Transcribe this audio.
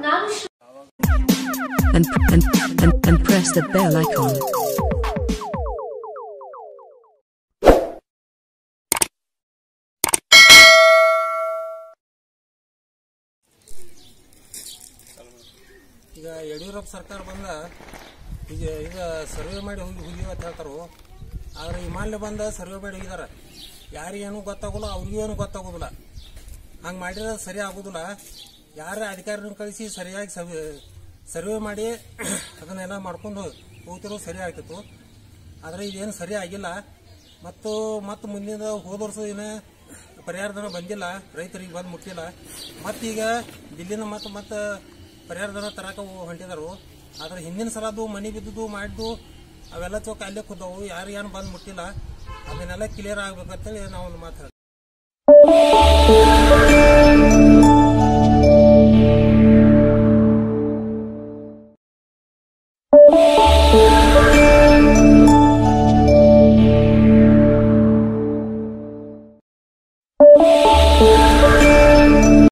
ನಾನು ಶ್ರ- and, and, and, and press the bell icon. ಈಗ ಯಡಿಯೂರಪ್ಪ ಸರ್ಕಾರ ಬಂದ ಈಗ ಈಗ ಸರ್ವೆ ಮಾಡಿ ಹೋಗಿ ಹೋಗಿವ ಅಂತ ಹೇಳ್ತಾರೋ ಆದ್ರೆ ಹಿಮಾಲಯ ಬಂದ ಸರ್ವೆ ಮಾಡಿ ಹೋಗಿದಾರ ಯಾರಿಗೇನು ಗೊತ್ತಾಗೋಲ್ಲ ಅವ್ರಿಗೂ ಏನು ಗೊತ್ತಾಗೋದಿಲ್ಲ ಹಂಗೆ ಮಾಡಿದ್ರೆ ಸರಿ ಆಗೋದಿಲ್ಲ ಯಾರ ಅಧಿಕಾರಿನ ಕಳಿಸಿ ಸರಿಯಾಗಿ ಸವಿ- ಸರ್ವೆ ಮಾಡಿ ಅದನ್ನೆಲ್ಲ ಮಾಡ್ಕೊಂಡು ಹೋಗ್ತಿರೋ ಸರಿ ಆಗ್ತಿತ್ತು ಆದರೆ ಇದೇನು ಸರಿ ಆಗಿಲ್ಲ ಮತ್ತು ಮತ್ತು ಮುಂದಿನ ಹೋದ ವರ್ಷ ಏನೇ ಪರಿಹಾರಧನ ಬಂದಿಲ್ಲ ರೈತರಿಗೆ ಬಂದು ಮುಟ್ಟಿಲ್ಲ ಮತ್ತೀಗ ದಿಲ್ಲಿನ ಮತ್ತು ಮತ್ತೆ ಪರಿಹಾರಧನ ತರಕ ಹೊಂಟಿದಾರು ಆದ್ರೆ ಹಿಂದಿನ ಸಲದ್ದು ಮನೆ ಬಿದ್ದುದು ಮಾಡಿದ್ದು ಅವೆಲ್ಲ ಚೌಕ ಅಲ್ಲೇ ಕುದ್ದವು ಯಾರು ಏನು ಬಂದು ಮುಟ್ಟಿಲ್ಲ ಅದನ್ನೆಲ್ಲ ಕ್ಲಿಯರ್ ಆಗ್ಬೇಕಂತೇಳಿ ನಾವು ಒಂದು ಮಾತಾಡ್ತೀವಿ